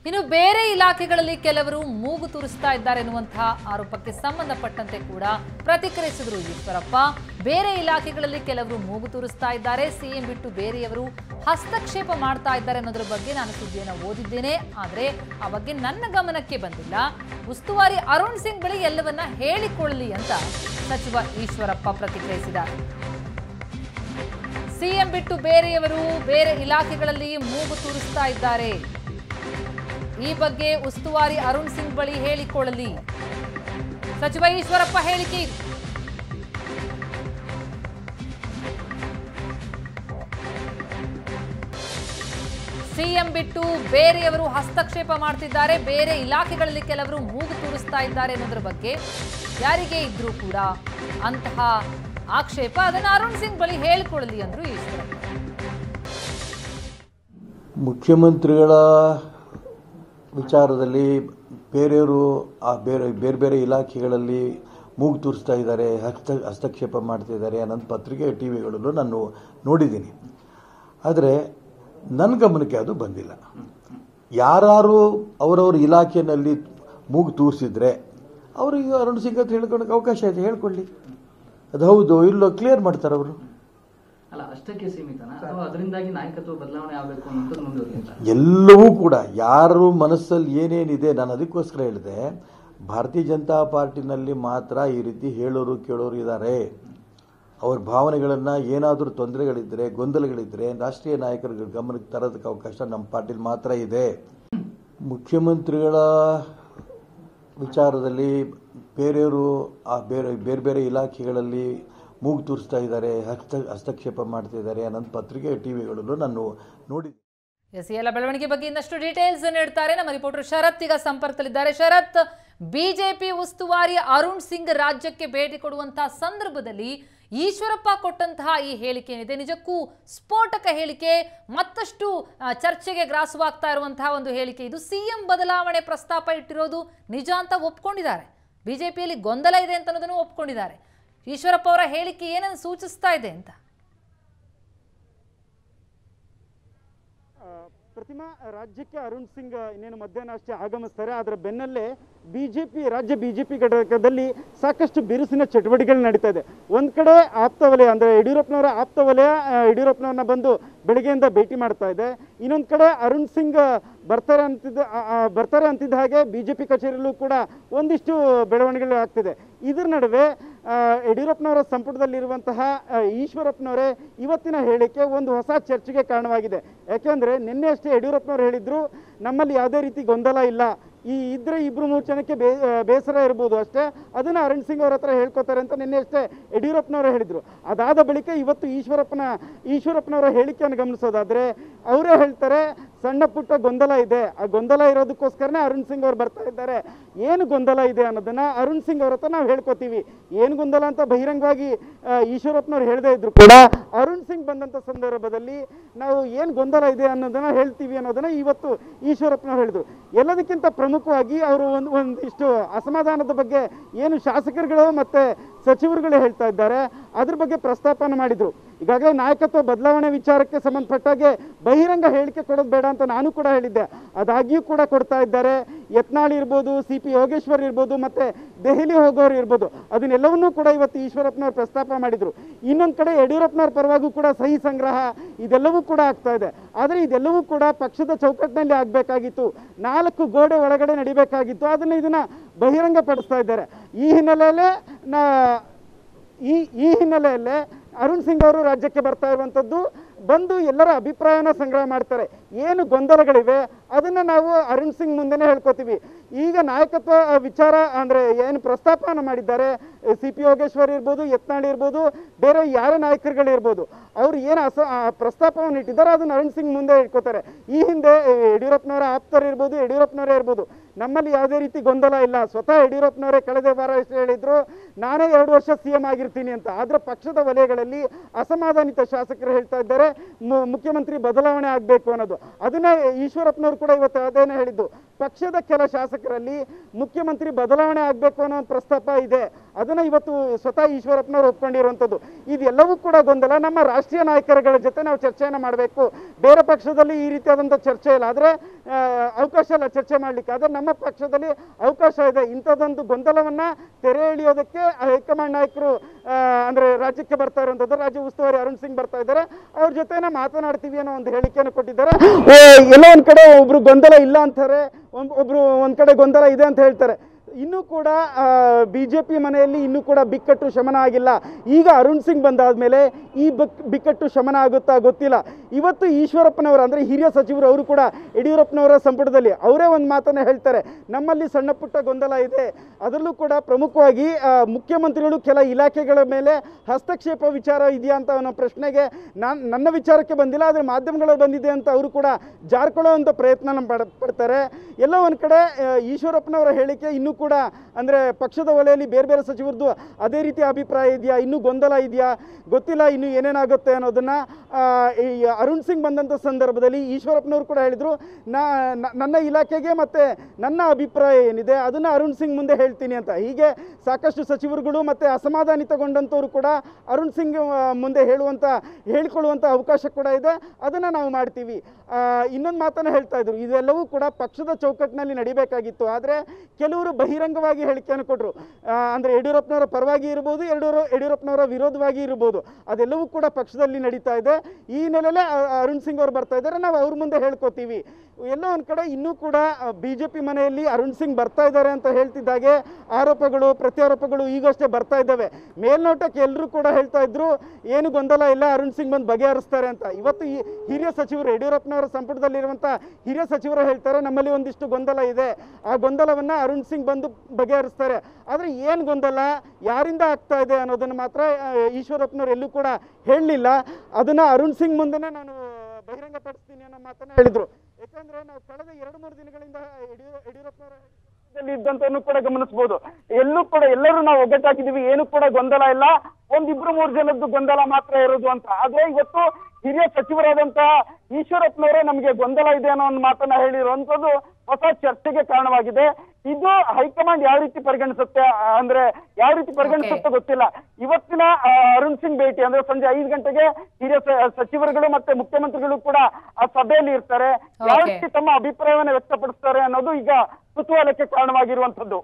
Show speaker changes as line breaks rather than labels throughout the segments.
ಇನ್ನು ಬೇರೆ ಇಲಾಖೆಗಳಲ್ಲಿ ಕೆಲವರು ಮೂಗು ತುರಿಸ್ತಾ ಇದ್ದಾರೆ ಎನ್ನುವಂತಹ ಆರೋಪಕ್ಕೆ ಸಂಬಂಧಪಟ್ಟಂತೆ ಕೂಡ ಪ್ರತಿಕ್ರಿಯಿಸಿದರು ಈಶ್ವರಪ್ಪ ಬೇರೆ ಇಲಾಖೆಗಳಲ್ಲಿ ಕೆಲವರು ಮೂಗು ತುರಿಸ್ತಾ ಇದ್ದಾರೆ ಸಿಎಂ ಬಿಟ್ಟು ಬೇರೆಯವರು ಹಸ್ತಕ್ಷೇಪ ಮಾಡ್ತಾ ಇದ್ದಾರೆ ಅನ್ನೋದ್ರ ಬಗ್ಗೆ ನಾನು ಸುದ್ದಿಯನ್ನು ಓದಿದ್ದೇನೆ ಆದರೆ ಆ ಬಗ್ಗೆ ನನ್ನ ಗಮನಕ್ಕೆ ಬಂದಿಲ್ಲ ಉಸ್ತುವಾರಿ ಅರುಣ್ ಸಿಂಗ್ ಬಳಿ ಎಲ್ಲವನ್ನ ಹೇಳಿಕೊಳ್ಳಲಿ ಅಂತ ಸಚಿವ ಈಶ್ವರಪ್ಪ ಪ್ರತಿಕ್ರಿಯಿಸಿದ್ದಾರೆ ಸಿಎಂ ಬಿಟ್ಟು ಬೇರೆಯವರು ಬೇರೆ ಇಲಾಖೆಗಳಲ್ಲಿ ಮೂಗು ತೂರಿಸ್ತಾ ಇದ್ದಾರೆ ಈ ಬಗ್ಗೆ ಉಸ್ತುವಾರಿ ಅರುಣ್ ಸಿಂಗ್ ಬಳಿ ಹೇಳಿಕೊಳ್ಳಲಿ ಸಚಿವ ಈಶ್ವರಪ್ಪ ಹೇಳಿಕೆ ಇದು. ಸಿಎಂ ಬಿಟ್ಟು ಬೇರೆಯವರು ಹಸ್ತಕ್ಷೇಪ ಮಾಡ್ತಿದ್ದಾರೆ ಬೇರೆ ಇಲಾಖೆಗಳಲ್ಲಿ ಕೆಲವರು ಮೂಗು ತೂರಿಸ್ತಾ ಇದ್ದಾರೆ ಅನ್ನೋದ್ರ ಬಗ್ಗೆ ಯಾರಿಗೆ ಇದ್ರೂ ಕೂಡ ಅಂತಹ ಆಕ್ಷೇಪ ಅದನ್ನು ಅರುಣ್ ಸಿಂಗ್ ಬಳಿ ಹೇಳಿಕೊಳ್ಳಲಿ ಅಂದ್ರು ಈಶ್ವರಪ್ಪ
ಮುಖ್ಯಮಂತ್ರಿಗಳ ವಿಚಾರದಲ್ಲಿ ಬೇರೆಯವರು ಆ ಬೇರೆ ಬೇರೆ ಬೇರೆ ಇಲಾಖೆಗಳಲ್ಲಿ ಮೂಗು ತೂರಿಸ್ತಾ ಇದ್ದಾರೆ ಹಸ್ತ ಹಸ್ತಕ್ಷೇಪ ಮಾಡ್ತಿದ್ದಾರೆ ನನ್ನ ಪತ್ರಿಕೆ ಟಿ ವಿಗಳಲ್ಲೂ ನಾನು ನೋಡಿದ್ದೀನಿ ಆದರೆ ನನ್ನ ಗಮನಕ್ಕೆ ಅದು ಬಂದಿಲ್ಲ ಯಾರು ಅವರವ್ರ ಇಲಾಖೆಯಲ್ಲಿ ಮೂಗು ತೂರಿಸಿದ್ರೆ ಅವರಿಗೆ ಅರುಣ್ ಸಿಂಗ್ ಅಂತ ಹೇಳ್ಕೊಳಕ್ಕೆ ಅವಕಾಶ ಇದೆ ಹೇಳ್ಕೊಳ್ಳಿ ಅದು ಹೌದು ಇಲ್ಲೋ ಕ್ಲಿಯರ್ ಮಾಡ್ತಾರೆ ಅವರು
ಅಲ್ಲ ಅಷ್ಟಕ್ಕೆ ಸೀಮಿತನಾ ಅಥವಾ ಅದರಿಂದಾಗಿ ನಾಯಕತ್ವ ಬದಲಾವಣೆ ಆಗಬೇಕು ಅನ್ನೋದು ಮುಂದುವರಿಯುತ್ತಾ
ಎಲ್ಲವೂ ಕೂಡ ಯಾರು ಮನಸ್ಸಲ್ಲಿ ಏನೇನಿದೆ ನಾನು ಅದಕ್ಕೋಸ್ಕರ ಹೇಳಿದೆ ಭಾರತೀಯ ಜನತಾ ಪಾರ್ಟಿನಲ್ಲಿ ಮಾತ್ರ ಈ ರೀತಿ ಹೇಳೋರು ಕೇಳೋರು ಇದ್ದಾರೆ ಅವ್ರ ಭಾವನೆಗಳನ್ನು ಏನಾದರೂ ತೊಂದರೆಗಳಿದ್ದರೆ ಗೊಂದಲಗಳಿದ್ದರೆ ರಾಷ್ಟ್ರೀಯ ನಾಯಕರ ಗಮನಕ್ಕೆ ತರೋದಕ್ಕೆ ಅವಕಾಶ ನಮ್ಮ ಪಾರ್ಟಿಲಿ ಮಾತ್ರ ಇದೆ ಮುಖ್ಯಮಂತ್ರಿಗಳ ವಿಚಾರದಲ್ಲಿ ಬೇರೆಯವರು ಆ ಬೇರೆ ಬೇರೆ ಬೇರೆ ಇಲಾಖೆಗಳಲ್ಲಿ ಮೂಗು ತೂರಿಸ್ತಾ ಇದ್ದಾರೆ ಹಸ್ತ ಹಸ್ತಕ್ಷೇಪ ಮಾಡ್ತಿದ್ದಾರೆ ನನ್ನ ಪತ್ರಿಕೆ ಟಿ ವಿಗಳಲ್ಲೂ ನಾನು ನೋಡಿದ್ದೀನಿ
ಎಸ್ ಈ ಎಲ್ಲ ಬೆಳವಣಿಗೆ ಬಗ್ಗೆ ಇನ್ನಷ್ಟು ಡೀಟೇಲ್ಸ್ ನೀಡ್ತಾರೆ ನಮ್ಮ ರಿಪೋರ್ಟರ್ ಶರತ್ ಈಗ ಸಂಪರ್ಕದಲ್ಲಿದ್ದಾರೆ ಶರತ್ ಬಿಜೆಪಿ ಉಸ್ತುವಾರಿ ಅರುಣ್ ಸಿಂಗ್ ರಾಜ್ಯಕ್ಕೆ ಭೇಟಿ ಕೊಡುವಂತಹ ಸಂದರ್ಭದಲ್ಲಿ ಈಶ್ವರಪ್ಪ ಕೊಟ್ಟಂತಹ ಈ ಹೇಳಿಕೆ ಏನಿದೆ ನಿಜಕ್ಕೂ ಸ್ಫೋಟಕ ಹೇಳಿಕೆ ಮತ್ತಷ್ಟು ಆ, ಚರ್ಚೆಗೆ ಗ್ರಾಸವಾಗ್ತಾ ಇರುವಂತಹ ಒಂದು ಹೇಳಿಕೆ ಇದು ಸಿಎಂ ಬದಲಾವಣೆ ಪ್ರಸ್ತಾಪ ಇಟ್ಟಿರೋದು ನಿಜ ಅಂತ ಒಪ್ಕೊಂಡಿದ್ದಾರೆ ಬಿಜೆಪಿಯಲ್ಲಿ ಗೊಂದಲ ಇದೆ ಅಂತ ಅನ್ನೋದನ್ನು ಒಪ್ಕೊಂಡಿದ್ದಾರೆ ಈಶ್ವರಪ್ಪ ಅವರ ಹೇಳಿಕೆ ಏನನ್ನು ಸೂಚಿಸ್ತಾ ಇದೆ ಅಂತ
ಆ, ಪ್ರತಿಮಾ ರಾಜ್ಯಕ್ಕೆ ಅರುಣ್ ಸಿಂಗ್ ಇನ್ನೇನು ಮಧ್ಯಾಹ್ನ ಅಷ್ಟೇ ಆಗಮಿಸ್ತಾರೆ ಅದರ ಬೆನ್ನಲ್ಲೇ ಬಿಜೆಪಿ ರಾಜ್ಯ ಬಿಜೆಪಿ ಘಟಕದಲ್ಲಿ ಸಾಕಷ್ಟು ಬಿರುಸಿನ ಚಟುವಟಿಕೆಗಳು ನಡೀತಾ ಇದೆ ಒಂದ್ ಕಡೆ ಆಪ್ತ ವಲಯ ಅಂದ್ರೆ ಯಡಿಯೂರಪ್ಪನವರ ಆಪ್ತ ವಲಯ ಆ, ಯಡಿಯೂರಪ್ಪನವ್ರನ್ನ ಬಂದು ಬೆಳಗ್ಗೆಯಿಂದ ಭೇಟಿ ಮಾಡ್ತಾ ಇದೆ ಇನ್ನೊಂದ್ ಕಡೆ ಅರುಣ್ ಸಿಂಗ್ ಬರ್ತಾರೆ ಅಂತಿದ್ದ ಆ, ಆ, ಬರ್ತಾರೆ ಅಂತಿದ್ದ ಹಾಗೆ ಬಿಜೆಪಿ ಕಚೇರಿಯಲ್ಲೂ ಕೂಡ ಒಂದಿಷ್ಟು ಬೆಳವಣಿಗೆಗಳು ಆಗ್ತಿದೆ ಇದ್ರ ನಡುವೆ ಆ, ಯಡಿಯೂರಪ್ಪನವರ ಸಂಪುಟದಲ್ಲಿರುವಂತಹ ಆ, ಈಶ್ವರಪ್ಪನವರೇ ಇವತ್ತಿನ ಹೇಳಿಕೆ ಒಂದು ಹೊಸ ಚರ್ಚೆಗೆ ಕಾರಣವಾಗಿದೆ ಯಾಕೆಂದ್ರೆ ನಿನ್ನೆ ಅಷ್ಟೇ ಯಡಿಯೂರಪ್ಪನವರು ಹೇಳಿದ್ರು ನಮ್ಮಲ್ಲಿ ಯಾವುದೇ ರೀತಿ ಗೊಂದಲ ಇಲ್ಲ ಈ ಇದ್ರೆ ಇಬ್ರು ಮೂರು ಜನಕ್ಕೆ ಬೇ ಆ, ಬೇಸರ ಇರ್ಬೋದು ಅಷ್ಟೇ ಅದನ್ನ ಅರುಣ್ ಸಿಂಗ್ ಅವ್ರ ಹತ್ರ ಹೇಳ್ಕೊತಾರೆ ಅಂತ ನಿನ್ನೆ ಅಷ್ಟೇ ಯಡಿಯೂರಪ್ಪನವರು ಹೇಳಿದ್ರು ಅದಾದ ಬಳಿಕ ಇವತ್ತು ಈಶ್ವರಪ್ಪನ ಈಶ್ವರಪ್ಪನವರ ಹೇಳಿಕೆಯನ್ನು ಗಮನಿಸೋದಾದ್ರೆ ಅವರೇ ಹೇಳ್ತಾರೆ ಸಣ್ಣ ಪುಟ್ಟ ಗೊಂದಲ ಇದೆ ಆ ಗೊಂದಲ ಇರೋದಕ್ಕೋಸ್ಕರನೇ ಅರುಣ್ ಸಿಂಗ್ ಅವ್ರು ಬರ್ತಾ ಇದ್ದಾರೆ ಏನು ಗೊಂದಲ ಇದೆ ಅನ್ನೋದನ್ನ ಅರುಣ್ ಸಿಂಗ್ ಅವ್ರ ಹತ್ರ ನಾವು ಹೇಳ್ಕೊತೀವಿ ಏನು ಗೊಂದಲ ಅಂತ ಬಹಿರಂಗವಾಗಿ ಆ, ಈಶ್ವರಪ್ಪನವ್ರು ಹೇಳದೇ ಇದ್ರು ಕೂಡ ಅರುಣ್ ಸಿಂಗ್ ಬಂದಂತ ಸಂದರ್ಭದಲ್ಲಿ ನಾವು ಏನು ಗೊಂದಲ ಇದೆ ಅನ್ನೋದನ್ನ ಹೇಳ್ತೀವಿ ಅನ್ನೋದನ್ನ ಇವತ್ತು ಈಶ್ವರಪ್ಪನವ್ರು ಹೇಳಿದ್ರು ಎಲ್ಲದಕ್ಕಿಂತ ಪ್ರಮುಖವಾಗಿ ಅವರು ಒಂದು ಒಂದಿಷ್ಟು ಅಸಮಾಧಾನದ ಬಗ್ಗೆ ಏನು ಶಾಸಕರುಗಳು ಮತ್ತೆ ಸಚಿವರುಗಳು ಹೇಳ್ತಾ ಇದ್ದಾರೆ ಅದ್ರ ಬಗ್ಗೆ ಪ್ರಸ್ತಾಪನ ಮಾಡಿದ್ರು ಈಗಾಗಲೇ ನಾಯಕತ್ವ ಬದಲಾವಣೆ ವಿಚಾರಕ್ಕೆ ಸಂಬಂಧಪಟ್ಟಾಗೆ ಬಹಿರಂಗ ಹೇಳಿಕೆ ಕೊಡೋದು ಬೇಡ ಅಂತ ನಾನು ಕೂಡ ಹೇಳಿದ್ದೆ ಅದಾಗಿಯೂ ಕೂಡ ಕೊಡ್ತಾ ಇದ್ದಾರೆ ಯತ್ನಾಳ್ ಇರ್ಬೋದು ಸಿ ಪಿ ಯೋಗೇಶ್ವರ್ ಇರ್ಬೋದು ಮತ್ತೆ ದೆಹಲಿ ಹೋಗೋರು ಇರ್ಬೋದು ಅದನ್ನೆಲ್ಲವನ್ನೂ ಕೂಡ ಇವತ್ತು ಈಶ್ವರಪ್ಪನವ್ರು ಪ್ರಸ್ತಾಪ ಮಾಡಿದ್ರು ಇನ್ನೊಂದು ಕಡೆ ಯಡಿಯೂರಪ್ಪನವ್ರ ಪರವಾಗೂ ಕೂಡ ಸಹಿ ಸಂಗ್ರಹ ಇದೆಲ್ಲವೂ ಕೂಡ ಆಗ್ತಾ ಇದೆ ಆದರೆ ಇದೆಲ್ಲವೂ ಕೂಡ ಪಕ್ಷದ ಚೌಕಟ್ಟಿನಲ್ಲಿ ಆಗಬೇಕಾಗಿತ್ತು ನಾಲ್ಕು ಗೋಡೆ ಒಳಗಡೆ ನಡಿಬೇಕಾಗಿತ್ತು ಅದನ್ನ ಇದನ್ನ ಬಹಿರಂಗ ಪಡಿಸ್ತಾ ಇದ್ದಾರೆ ಈ ಹಿನ್ನೆಲೆಯಲ್ಲೇ ನಾ ಈ ಈ ಹಿನ್ನೆಲೆಯಲ್ಲೇ ಅರುಣ್ ಸಿಂಗ್ ಅವರು ರಾಜ್ಯಕ್ಕೆ ಬರ್ತಾ ಇರುವಂಥದ್ದು ಬಂದು ಎಲ್ಲರ ಅಭಿಪ್ರಾಯನ ಸಂಗ್ರಹ ಮಾಡ್ತಾರೆ ಏನು ಗೊಂದಲಗಳಿವೆ ಅದನ್ನು ನಾವು ಅರುಣ್ ಸಿಂಗ್ ಮುಂದೆನೇ ಹೇಳ್ಕೊತೀವಿ ಈಗ ನಾಯಕತ್ವ ಆ, ವಿಚಾರ ಅಂದರೆ ಏನು ಪ್ರಸ್ತಾಪನ ಮಾಡಿದ್ದಾರೆ ಸಿ ಪಿ ಯೋಗೇಶ್ವರ್ ಇರ್ಬೋದು ಯತ್ನಾಳ್ ಇರ್ಬೋದು ಬೇರೆ ಯಾರೇ ನಾಯಕರುಗಳಿರ್ಬೋದು ಅವ್ರು ಏನು ಅಸ ಆ, ಪ್ರಸ್ತಾಪವನ್ನು ಇಟ್ಟಿದ್ದಾರೆ ಅದನ್ನು ಅರುಣ್ ಸಿಂಗ್ ಮುಂದೆ ಇಟ್ಕೋತಾರೆ ಈ ಹಿಂದೆ ಆ, ಯಡಿಯೂರಪ್ಪನವರ ಆಪ್ತರು ಇರ್ಬೋದು ಯಡಿಯೂರಪ್ಪನವರೇ ಇರ್ಬೋದು ನಮ್ಮಲ್ಲಿ ಯಾವುದೇ ರೀತಿ ಗೊಂದಲ ಇಲ್ಲ ಸ್ವತಃ ಯಡಿಯೂರಪ್ಪನವರೇ ಕಳೆದ ವಾರ ಎಷ್ಟು ಹೇಳಿದ್ರು ನಾನೇ ಎರಡು ವರ್ಷ ಸಿ ಎಂ ಆಗಿರ್ತೀನಿ ಅಂತ ಆದ್ರೆ ಪಕ್ಷದ ವಲಯಗಳಲ್ಲಿ ಅಸಮಾಧಾನಿತ ಶಾಸಕರು ಹೇಳ್ತಾ ಇದ್ದಾರೆ ಮು- ಮುಖ್ಯಮಂತ್ರಿ ಬದಲಾವಣೆ ಆಗಬೇಕು ಅನ್ನೋದು ಅದನ್ನೇ ಈಶ್ವರಪ್ಪನವರು ಕೂಡ ಇವತ್ತು ಅದೇನೇ ಹೇಳಿದ್ದು ಪಕ್ಷದ ಕೆಲ ಶಾಸಕರಲ್ಲಿ ಮುಖ್ಯಮಂತ್ರಿ ಬದಲಾವಣೆ ಆಗಬೇಕು ಅನ್ನೋ ಒಂದು ಪ್ರಸ್ತಾಪ ಇದೆ ಅದನ್ನು ಇವತ್ತು ಸ್ವತಃ ಈಶ್ವರಪ್ಪನವರು ಒಪ್ಕೊಂಡಿರುವಂಥದ್ದು ಇದೆಲ್ಲವೂ ಕೂಡ ಗೊಂದಲ ನಮ್ಮ ರಾಷ್ಟ್ರೀಯ ನಾಯಕರುಗಳ ಜೊತೆ ನಾವು ಚರ್ಚೆಯನ್ನು ಮಾಡಬೇಕು ಬೇರೆ ಪಕ್ಷದಲ್ಲಿ ಈ ರೀತಿಯಾದಂಥ ಚರ್ಚೆ ಇಲ್ಲ ಆದರೆ ಅವಕಾಶ ಇಲ್ಲ ಚರ್ಚೆ ಮಾಡಲಿಕ್ಕೆ ಆದರೆ ನಮ್ಮ ಪಕ್ಷದಲ್ಲಿ ಅವಕಾಶ ಇದೆ ಇಂಥದ್ದೊಂದು ಗೊಂದಲವನ್ನು ತೆರೆ ಎಳೆಯೋದಕ್ಕೆ ಹೈಕಮಾಂಡ್ ನಾಯಕರು ಆ, ಅಂದ್ರೆ ರಾಜ್ಯಕ್ಕೆ ಬರ್ತಾ ಇರುವಂಥದ್ದು ರಾಜ್ಯ ಉಸ್ತುವಾರಿ ಅರುಣ್ ಸಿಂಗ್ ಬರ್ತಾ ಇದ್ದಾರೆ ಅವ್ರ ಜೊತೆನ ಮಾತನಾಡ್ತೀವಿ ಅನ್ನೋ ಒಂದು ಹೇಳಿಕೆಯನ್ನು ಕೊಟ್ಟಿದ್ದಾರೆ ಏ, ಎಲ್ಲೋ ಒಂದ್ ಕಡೆ ಒಬ್ರು ಗೊಂದಲ ಇಲ್ಲ ಅಂತಾರೆ ಒಂದ್- ಒಬ್ರು ಒಂದ್ ಕಡೆ ಗೊಂದಲ ಇದೆ ಅಂತ ಹೇಳ್ತಾರೆ ಇನ್ನೂ ಕೂಡ ಬಿ ಜೆ ಪಿ ಮನೆಯಲ್ಲಿ ಇನ್ನೂ ಕೂಡ ಬಿಕ್ಕಟ್ಟು ಶಮನ ಆಗಿಲ್ಲ ಈಗ ಅರುಣ್ ಸಿಂಗ್ ಬಂದಾದ್ಮೇಲೆ ಈ ಬಕ್ ಬಿಕ್ಕಟ್ಟು ಶಮನ ಆಗುತ್ತಾ ಗೊತ್ತಿಲ್ಲ ಇವತ್ತು ಈಶ್ವರಪ್ಪನವರ ಅಂದರೆ ಹಿರಿಯ ಸಚಿವರು ಅವರು ಕೂಡ ಯಡಿಯೂರಪ್ಪನವರ ಸಂಪುಟದಲ್ಲಿ ಅವರೇ ಒಂದು ಮಾತನ್ನು ಹೇಳ್ತಾರೆ ನಮ್ಮಲ್ಲಿ ಸಣ್ಣ ಪುಟ್ಟ ಗೊಂದಲ ಇದೆ ಅದರಲ್ಲೂ ಕೂಡ ಪ್ರಮುಖವಾಗಿ ಆ, ಮುಖ್ಯಮಂತ್ರಿಗಳು ಕೆಲ ಇಲಾಖೆಗಳ ಮೇಲೆ ಹಸ್ತಕ್ಷೇಪ ವಿಚಾರ ಇದೆಯಾ ಅಂತ ಅನ್ನೋ ಪ್ರಶ್ನೆಗೆ ನಾನು ನನ್ನ ವಿಚಾರಕ್ಕೆ ಬಂದಿಲ್ಲ ಆದರೆ ಮಾಧ್ಯಮಗಳಲ್ಲಿ ಬಂದಿದೆ ಅಂತ ಅವರು ಕೂಡ ಜಾರ್ಕೊಳ್ಳೋವಂಥ ಪ್ರಯತ್ನ ಪಡ ಪಡ್ತಾರೆ ಎಲ್ಲೋ ಒಂದು ಕಡೆ ಆ, ಈಶ್ವರಪ್ಪನವರ ಹೇಳಿಕೆ ಇನ್ನೂ ಕೂಡ ಅಂದರೆ ಪಕ್ಷದ ವಲಯಲ್ಲಿ ಬೇರೆ ಬೇರೆ ಸಚಿವರದ್ದು ಅದೇ ರೀತಿ ಅಭಿಪ್ರಾಯ ಇದೆಯಾ ಇನ್ನೂ ಗೊಂದಲ ಇದೆಯಾ ಗೊತ್ತಿಲ್ಲ ಇನ್ನು ಏನೇನಾಗುತ್ತೆ ಅನ್ನೋದನ್ನು ಈ ಅರುಣ್ ಸಿಂಗ್ ಬಂದಂಥ ಸಂದರ್ಭದಲ್ಲಿ ಈಶ್ವರಪ್ಪನವರು ಕೂಡ ಹೇಳಿದರು ನಾ ನ- ನನ್ನ ಇಲಾಖೆಗೆ ಮತ್ತು ನನ್ನ ಅಭಿಪ್ರಾಯ ಏನಿದೆ ಅದನ್ನು ಅರುಣ್ ಸಿಂಗ್ ಮುಂದೆ ಹೇಳ್ತೀನಿ ಅಂತ ಹೀಗೆ ಸಾಕಷ್ಟು ಸಚಿವರುಗಳು ಮತ್ತು ಅಸಮಾಧಾನಿತಗೊಂಡಂಥವ್ರು ಕೂಡ ಅರುಣ್ ಸಿಂಗ್ ಆ, ಮುಂದೆ ಹೇಳುವಂಥ ಹೇಳಿಕೊಳ್ಳುವಂಥ ಅವಕಾಶ ಕೂಡ ಇದೆ ಅದನ್ನು ನಾವು ಮಾಡ್ತೀವಿ ಇನ್ನೊಂದು ಮಾತನ್ನು ಹೇಳ್ತಾ ಇದ್ರು ಇದೆಲ್ಲವೂ ಕೂಡ ಪಕ್ಷದ ಚೌಕಟ್ಟಿನಲ್ಲಿ ನಡಿಬೇಕಾಗಿತ್ತು ಆದರೆ ಕೆಲವರು ಬಹಿರಂಗವಾಗಿ ಹೇಳಿಕೆಯನ್ನು ಕೊಟ್ಟರು ಅಂದರೆ ಯಡಿಯೂರಪ್ಪನವರ ಪರವಾಗಿ ಇರ್ಬೋದು ಯಡಿಯೂರ ಯಡಿಯೂರಪ್ಪನವರ ವಿರೋಧವಾಗಿ ಇರ್ಬೋದು ಅದೆಲ್ಲವೂ ಕೂಡ ಪಕ್ಷದಲ್ಲಿ ನಡೀತಾ ಇದೆ ಈ ನೆಲೆಯಲ್ಲೇ ಅ- ಅರುಣ್ ಸಿಂಗ್ ಅವರು ಬರ್ತಾ ಇದ್ದಾರೆ ನಾವು ಅವ್ರ ಮುಂದೆ ಹೇಳ್ಕೊತೀವಿ ಎಲ್ಲೋ ಒಂದು ಕಡೆ ಇನ್ನೂ ಕೂಡ ಬಿ ಜೆ ಪಿ ಮನೆಯಲ್ಲಿ ಅರುಣ್ ಸಿಂಗ್ ಬರ್ತಾ ಇದ್ದಾರೆ ಅಂತ ಹೇಳ್ತಿದ್ದಾಗೆ ಆರೋಪಗಳು ಪ್ರತ್ಯಾರೋಪಗಳು ಈಗಷ್ಟೇ ಬರ್ತಾ ಇದ್ದಾವೆ ಮೇಲ್ನೋಟಕ್ಕೆ ಎಲ್ಲರೂ ಕೂಡ ಹೇಳ್ತಾ ಇದ್ರು ಏನು ಗೊಂದಲ ಇಲ್ಲ ಅರುಣ್ ಸಿಂಗ್ ಬಂದು ಬಗೆಹರಿಸ್ತಾರೆ ಅಂತ ಇವತ್ತು ಈ ಹಿರಿಯ ಸಚಿವರು ಯಡಿಯೂರಪ್ಪನವರ ಸಂಪುಟದಲ್ಲಿರುವಂಥ ಹಿರಿಯ ಸಚಿವರು ಹೇಳ್ತಾರೆ ನಮ್ಮಲ್ಲಿ ಒಂದಿಷ್ಟು ಗೊಂದಲ ಇದೆ ಆ ಗೊಂದಲವನ್ನು ಅರುಣ್ ಸಿಂಗ್ ಬಂದು ಬಗೆಹರಿಸ್ತಾರೆ ಆದರೆ ಏನು ಗೊಂದಲ ಯಾರಿಂದ ಆಗ್ತಾ ಇದೆ ಅನ್ನೋದನ್ನು ಮಾತ್ರ ಆ, ಈಶ್ವರಪ್ಪನವ್ರು ಎಲ್ಲೂ ಕೂಡ ಹೇಳಲಿಲ್ಲ ಅದನ್ನು ಅರುಣ್ ಸಿಂಗ್ ಮುಂದೆನೇ ನಾನು ಬಹಿರಂಗಪಡಿಸ್ತೀನಿ ಅನ್ನೋ ಮಾತನ್ನ ಹೇಳಿದ್ರು ಯಾಕಂದ್ರೆ ನಾವು ಕಳೆದ ಎರಡು ಮೂರು ದಿನಗಳಿಂದ ಯಡಿಯೂರ ಯಡಿಯೂರಪ್ಪನವರ ದಲ್ಲಿ ಇದ್ದಂತನ್ನು ಕೂಡ ಗಮನಿಸಬಹುದು ಎಲ್ಲೂ ಕೂಡ ಎಲ್ಲರೂ ನಾವು ಒಗ್ಗಟ್ಟಾಕಿದೀವಿ ಏನು ಕೂಡ ಗೊಂದಲ ಇಲ್ಲ ಒಂದಿಬ್ರು ಮೂರು ಜನದ್ದು ಗೊಂದಲ ಮಾತ್ರ ಇರೋದು ಅಂತ ಆದ್ರೆ ಇವತ್ತು ಹಿರಿಯ ಸಚಿವರಾದಂತ ಈಶ್ವರಪ್ಪನವರೇ ನಮಗೆ ಗೊಂದಲ ಇದೆ ಅನ್ನೋ ಒಂದು ಮಾತನ್ನ ಹೇಳಿರುವಂತದ್ದು ಹೊಸ ಚರ್ಚೆಗೆ ಕಾರಣವಾಗಿದೆ ಇದು ಹೈಕಮಾಂಡ್ ಯಾವ ರೀತಿ ಪರಿಗಣಿಸುತ್ತೆ ಆ, ಅಂದ್ರೆ ಯಾವ ರೀತಿ ಪರಿಗಣಿಸುತ್ತೆ ಗೊತ್ತಿಲ್ಲ ಇವತ್ತಿನ ಆ, ಅರುಣ್ ಸಿಂಗ್ ಭೇಟಿ ಅಂದ್ರೆ ಸಂಜೆ ಐದು ಗಂಟೆಗೆ ಹಿರಿಯ ಸ- ಸಚಿವರುಗಳು ಮತ್ತೆ ಮುಖ್ಯಮಂತ್ರಿಗಳು ಕೂಡ ಆ ಸಭೆಯಲ್ಲಿ ಇರ್ತಾರೆ ಯಾವ
Okay.
ರೀತಿ ತಮ್ಮ ಅಭಿಪ್ರಾಯವನ್ನ ವ್ಯಕ್ತಪಡಿಸ್ತಾರೆ ಅನ್ನೋದು ಈಗ ಕುತೂಹಲಕ್ಕೆ ಕಾರಣವಾಗಿರುವಂತದ್ದು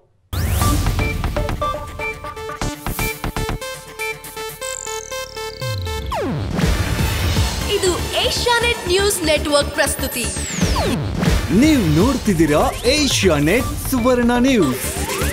ಇದು ಏಷ್ಯಾನೆಟ್ ನ್ಯೂಸ್ ನೆಟ್ವರ್ಕ್ ಪ್ರಸ್ತುತಿ
ನೀವು ನೋಡ್ತಿದ್ದೀರಾ ಏಷ್ಯಾ ನೆಟ್ ಸುವರ್ಣ ನ್ಯೂಸ್